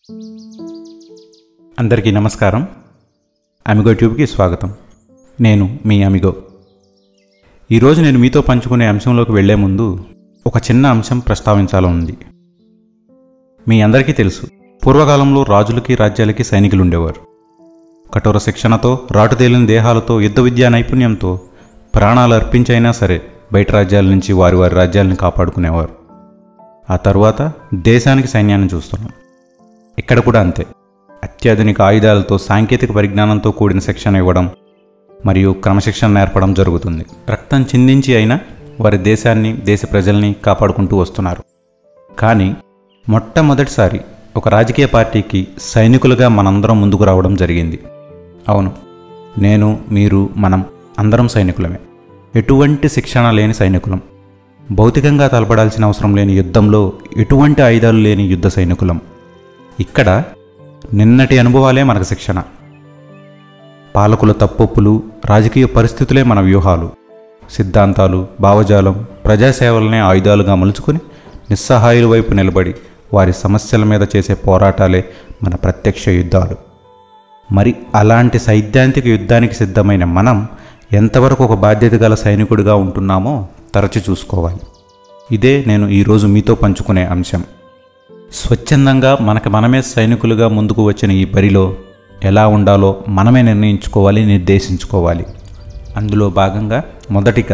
అందరికీ నమస్కారం అమిగో ట్యూబ్కి స్వాగతం నేను మీ అమిగో ఈరోజు నేను మీతో పంచుకునే అంశంలోకి వెళ్లే ముందు ఒక చిన్న అంశం ప్రస్తావించాలనుంది మీ అందరికీ తెలుసు పూర్వకాలంలో రాజులకి రాజ్యాలకి సైనికులు ఉండేవారు కఠోర శిక్షణతో రాటుతేలిన దేహాలతో యుద్ధ విద్యా నైపుణ్యంతో ప్రాణాలు అర్పించైనా సరే బయట రాజ్యాల నుంచి వారి వారి రాజ్యాలను కాపాడుకునేవారు ఆ తరువాత దేశానికి సైన్యాన్ని చూస్తున్నాం ఇక్కడ కూడా అంతే అత్యాధునిక ఆయుధాలతో సాంకేతిక పరిజ్ఞానంతో కూడిన శిక్షణ ఇవ్వడం మరియు క్రమశిక్షణ నేర్పడం జరుగుతుంది రక్తం చిందించి అయినా వారి దేశాన్ని దేశ ప్రజల్ని కాపాడుకుంటూ వస్తున్నారు కానీ మొట్టమొదటిసారి ఒక రాజకీయ పార్టీకి సైనికులుగా మనందరం ముందుకు రావడం జరిగింది అవును నేను మీరు మనం అందరం సైనికులమే ఎటువంటి శిక్షణ లేని సైనికులం భౌతికంగా తలపడాల్సిన అవసరం లేని యుద్ధంలో ఎటువంటి ఆయుధాలు లేని యుద్ధ సైనికులం ఇక్కడ నిన్నటి అనుభవాలే మనకు శిక్షణ పాలకుల తప్పొప్పులు రాజకీయ పరిస్థితులే మన వ్యూహాలు సిద్ధాంతాలు భావజాలం ప్రజాసేవలనే ఆయుధాలుగా మలుచుకొని నిస్సహాయుల వైపు నిలబడి వారి సమస్యల మీద చేసే పోరాటాలే మన ప్రత్యక్ష యుద్ధాలు మరి అలాంటి సైద్ధాంతిక యుద్ధానికి సిద్ధమైన మనం ఎంతవరకు ఒక బాధ్యత గల సైనికుడిగా ఉంటున్నామో తరచి చూసుకోవాలి ఇదే నేను ఈరోజు మీతో పంచుకునే అంశం స్వచ్ఛందంగా మనకు మనమే సైనికులుగా ముందుకు వచ్చిన ఈ బరిలో ఎలా ఉండాలో మనమే నిర్ణయించుకోవాలి నిర్దేశించుకోవాలి అందులో భాగంగా మొదటిగా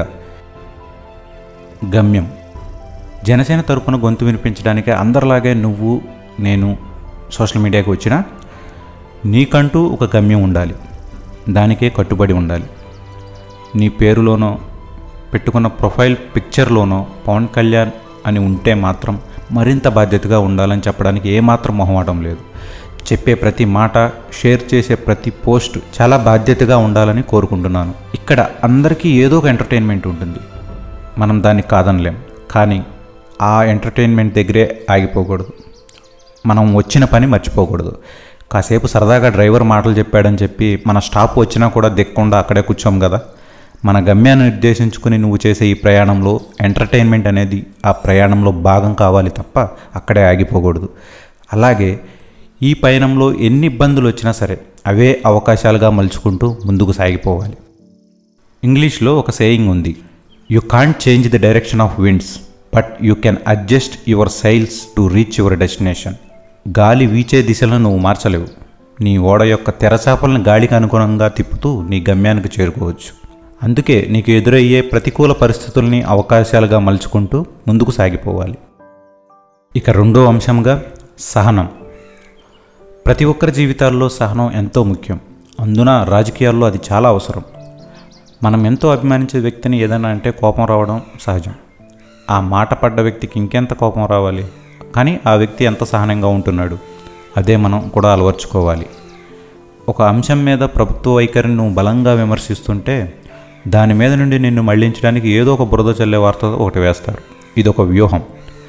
గమ్యం జనసేన తరపున గొంతు వినిపించడానికి అందరిలాగే నువ్వు నేను సోషల్ మీడియాకి వచ్చినా నీకంటూ ఒక గమ్యం ఉండాలి దానికే కట్టుబడి ఉండాలి నీ పేరులోనో పెట్టుకున్న ప్రొఫైల్ పిక్చర్లోనో పవన్ కళ్యాణ్ అని ఉంటే మాత్రం మరింత బాధ్యతగా ఉండాలని చెప్పడానికి ఏమాత్రం మొహమాటం లేదు చెప్పే ప్రతి మాట షేర్ చేసే ప్రతి పోస్ట్ చాలా బాధ్యతగా ఉండాలని కోరుకుంటున్నాను ఇక్కడ అందరికీ ఏదో ఒక ఎంటర్టైన్మెంట్ ఉంటుంది మనం దాన్ని కాదనలేం కానీ ఆ ఎంటర్టైన్మెంట్ దగ్గరే ఆగిపోకూడదు మనం వచ్చిన పని మర్చిపోకూడదు కాసేపు సరదాగా డ్రైవర్ మాటలు చెప్పాడని చెప్పి మన స్టాప్ వచ్చినా కూడా దిక్కకుండా అక్కడే కూర్చోం కదా మన గమ్యాన్ని నిర్దేశించుకుని నువ్వు చేసే ఈ ప్రయాణంలో ఎంటర్టైన్మెంట్ అనేది ఆ ప్రయాణంలో భాగం కావాలి తప్ప అక్కడే ఆగిపోకూడదు అలాగే ఈ పయనంలో ఎన్ని ఇబ్బందులు వచ్చినా సరే అవే అవకాశాలుగా మలుచుకుంటూ ముందుకు సాగిపోవాలి ఇంగ్లీష్లో ఒక సేయింగ్ ఉంది you can't change the direction of winds but you can adjust your sails to reach your destination గాలి వీచే దిశలను నువ్వు మార్చలేవు నీ ఓడ యొక్క తెరచాపలను గాలికి అనుగుణంగా తిప్పుతూ నీ గమ్యానికి చేరుకోవచ్చు అందుకే నీకు ఎదురయ్యే ప్రతికూల పరిస్థితుల్ని అవకాశాలుగా మలుచుకుంటూ ముందుకు సాగిపోవాలి ఇక రెండో అంశంగా సహనం ప్రతి ఒక్కరి జీవితాల్లో సహనం ఎంతో ముఖ్యం అందున రాజకీయాల్లో అది చాలా అవసరం మనం ఎంతో అభిమానించే వ్యక్తిని ఏదైనా అంటే కోపం రావడం సహజం ఆ మాట పడ్డ వ్యక్తికి ఇంకెంత కోపం రావాలి కానీ ఆ వ్యక్తి ఎంత సహనంగా ఉంటున్నాడు అదే మనం కూడా అలవర్చుకోవాలి ఒక అంశం మీద ప్రభుత్వ వైఖరిని నువ్వు బలంగా విమర్శిస్తుంటే దాని మీద నుండి నిన్ను మళ్లించడానికి ఏదో ఒక బురద చల్లే వార్త ఒకటి వేస్తారు ఇది ఒక వ్యూహం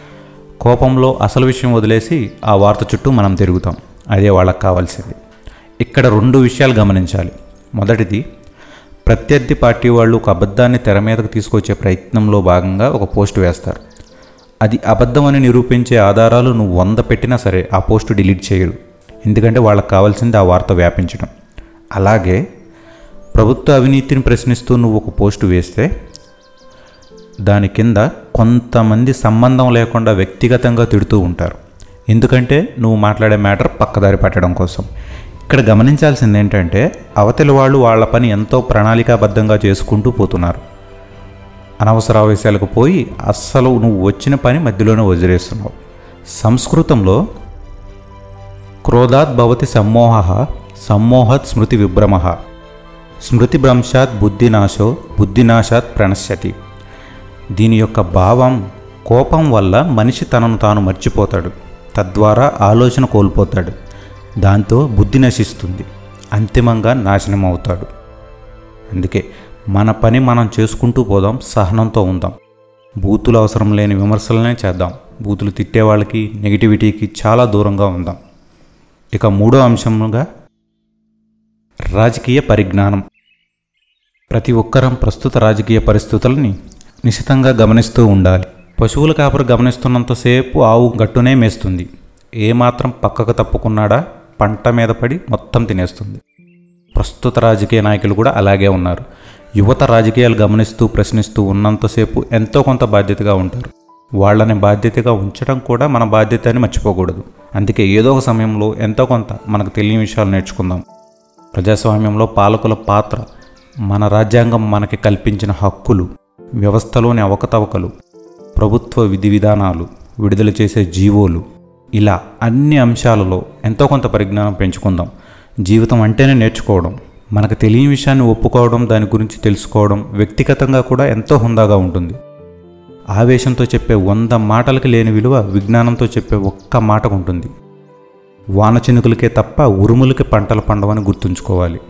కోపంలో అసలు విషయం వదిలేసి ఆ వార్త చుట్టూ మనం తిరుగుతాం అదే వాళ్ళకి కావాల్సింది ఇక్కడ రెండు విషయాలు గమనించాలి మొదటిది ప్రత్యర్థి పార్టీ వాళ్ళు ఒక అబద్ధాన్ని తెర మీదకు తీసుకొచ్చే ప్రయత్నంలో భాగంగా ఒక పోస్ట్ వేస్తారు అది అబద్ధమని నిరూపించే ఆధారాలు నువ్వు వంద పెట్టినా సరే ఆ పోస్ట్ డిలీట్ చేయరు ఎందుకంటే వాళ్ళకి కావాల్సింది ఆ వార్త వ్యాపించడం అలాగే ప్రభుత్వ అవినీతిని ప్రశ్నిస్తూ నువ్వు ఒక పోస్టు వేస్తే దాని కింద కొంతమంది సంబంధం లేకుండా వ్యక్తిగతంగా తిడుతూ ఉంటారు ఎందుకంటే నువ్వు మాట్లాడే మ్యాటర్ పక్కదారి పట్టడం కోసం ఇక్కడ గమనించాల్సింది ఏంటంటే అవతలి వాళ్ళు వాళ్ళ పని ఎంతో ప్రణాళికాబద్ధంగా చేసుకుంటూ పోతున్నారు అనవసర ఆవేశాలకు పోయి అస్సలు నువ్వు వచ్చిన పని మధ్యలోనే వదిలేస్తున్నావు సంస్కృతంలో క్రోధాత్ భవతి సమ్మోహ సమ్మోహత్ స్మృతి విభ్రమ స్మృతి భ్రంశాత్ బుద్ధినాశో బుద్ధినాశాత్ ప్రణశ్యతి దీని యొక్క భావం కోపం వల్ల మనిషి తనను తాను మర్చిపోతాడు తద్వారా ఆలోచన కోల్పోతాడు దాంతో బుద్ధి నశిస్తుంది అంతిమంగా నాశనం అవుతాడు అందుకే మన పని మనం చేసుకుంటూ పోదాం సహనంతో ఉందాం బూతులు అవసరం లేని విమర్శలనే చేద్దాం బూతులు తిట్టే వాళ్ళకి నెగిటివిటీకి చాలా దూరంగా ఉందాం ఇక మూడో అంశంగా రాజకీయ పరిజ్ఞానం ప్రతి ఒక్కరం ప్రస్తుత రాజకీయ పరిస్థితులని నిశితంగా గమనిస్తూ ఉండాలి పశువుల కాపరి గమనిస్తున్నంతసేపు ఆవు గట్టునే మేస్తుంది ఏమాత్రం పక్కకు తప్పుకున్నాడా పంట మీద పడి మొత్తం తినేస్తుంది ప్రస్తుత రాజకీయ నాయకులు కూడా అలాగే ఉన్నారు యువత రాజకీయాలు గమనిస్తూ ప్రశ్నిస్తూ ఉన్నంతసేపు ఎంతో కొంత బాధ్యతగా ఉంటారు వాళ్ళని బాధ్యతగా ఉంచడం కూడా మన బాధ్యత అని మర్చిపోకూడదు అందుకే ఏదో ఒక సమయంలో ఎంతో కొంత మనకు తెలియని విషయాలు నేర్చుకుందాం ప్రజాస్వామ్యంలో పాలకుల పాత్ర మన రాజ్యాంగం మనకి కల్పించిన హక్కులు వ్యవస్థలోని అవకతవకలు ప్రభుత్వ విధి విధానాలు విడుదల చేసే జీవోలు ఇలా అన్ని అంశాలలో ఎంతో కొంత పరిజ్ఞానం పెంచుకుందాం జీవితం అంటేనే నేర్చుకోవడం మనకు తెలియని విషయాన్ని ఒప్పుకోవడం దాని గురించి తెలుసుకోవడం వ్యక్తిగతంగా కూడా ఎంతో హుందాగా ఉంటుంది ఆవేశంతో చెప్పే వంద మాటలకి లేని విలువ విజ్ఞానంతో చెప్పే ఒక్క మాటకు ఉంటుంది వాన చినుకులకే తప్ప ఉరుములకి పంటలు పండవని గుర్తుంచుకోవాలి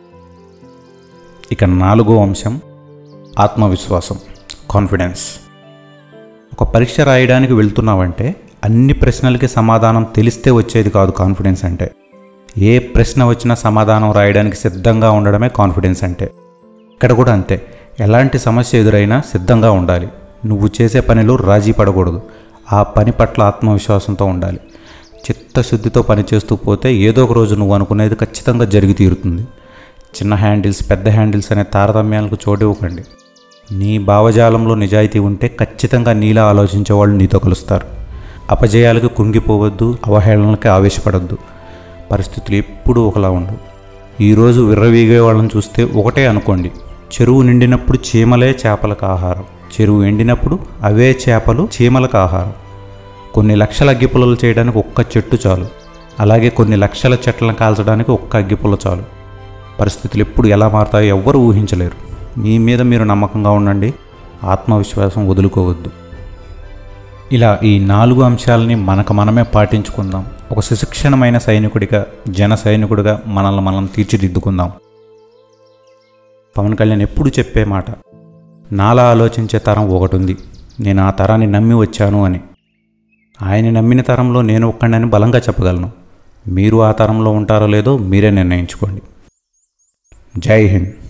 ఇక నాలుగో అంశం ఆత్మవిశ్వాసం కాన్ఫిడెన్స్ ఒక పరీక్ష రాయడానికి వెళ్తున్నావంటే అన్ని ప్రశ్నలకి సమాధానం తెలిస్తే వచ్చేది కాదు కాన్ఫిడెన్స్ అంటే ఏ ప్రశ్న వచ్చినా సమాధానం రాయడానికి సిద్ధంగా ఉండడమే కాన్ఫిడెన్స్ అంటే ఇక్కడ కూడా అంతే ఎలాంటి సమస్య ఎదురైనా సిద్ధంగా ఉండాలి నువ్వు చేసే పనిలో రాజీ పడకూడదు ఆ పని పట్ల ఆత్మవిశ్వాసంతో ఉండాలి చిత్తశుద్ధితో పనిచేస్తూ పోతే ఏదో ఒక రోజు నువ్వు అనుకునేది ఖచ్చితంగా జరిగి తీరుతుంది చిన్న హ్యాండిల్స్ పెద్ద హ్యాండిల్స్ అనే తారతమ్యాలకు చోటివ్వకండి నీ భావజాలంలో నిజాయితీ ఉంటే ఖచ్చితంగా నీలా ఆలోచించే వాళ్ళు నీతో కలుస్తారు అపజయాలకు కుంగిపోవద్దు అవహేళనలకి ఆవేశపడద్దు పరిస్థితులు ఎప్పుడూ ఒకలా ఉండవు ఈరోజు విర్రవీగే వాళ్ళని చూస్తే ఒకటే అనుకోండి చెరువు నిండినప్పుడు చీమలే చేపలకు ఆహారం చెరువు ఎండినప్పుడు అవే చేపలు చీమలకు ఆహారం కొన్ని లక్షల అగ్గిపుల్లలు చేయడానికి ఒక్క చెట్టు చాలు అలాగే కొన్ని లక్షల చెట్లను కాల్చడానికి ఒక్క అగ్గిపుల్ల చాలు పరిస్థితులు ఎప్పుడు ఎలా మారుతాయో ఎవ్వరూ ఊహించలేరు మీ మీద మీరు నమ్మకంగా ఉండండి ఆత్మవిశ్వాసం వదులుకోవద్దు ఇలా ఈ నాలుగు అంశాలని మనకు మనమే పాటించుకుందాం ఒక సుశిక్షణమైన సైనికుడిగా జన సైనికుడిగా మనల్ని మనం తీర్చిదిద్దుకుందాం పవన్ కళ్యాణ్ ఎప్పుడు చెప్పే మాట నాలా ఆలోచించే తరం ఒకటి ఉంది నేను ఆ తరాన్ని నమ్మి వచ్చాను అని ఆయన నమ్మిన తరంలో నేను ఒక్కడని బలంగా చెప్పగలను మీరు ఆ తరంలో ఉంటారో లేదో మీరే నిర్ణయించుకోండి జై హింద్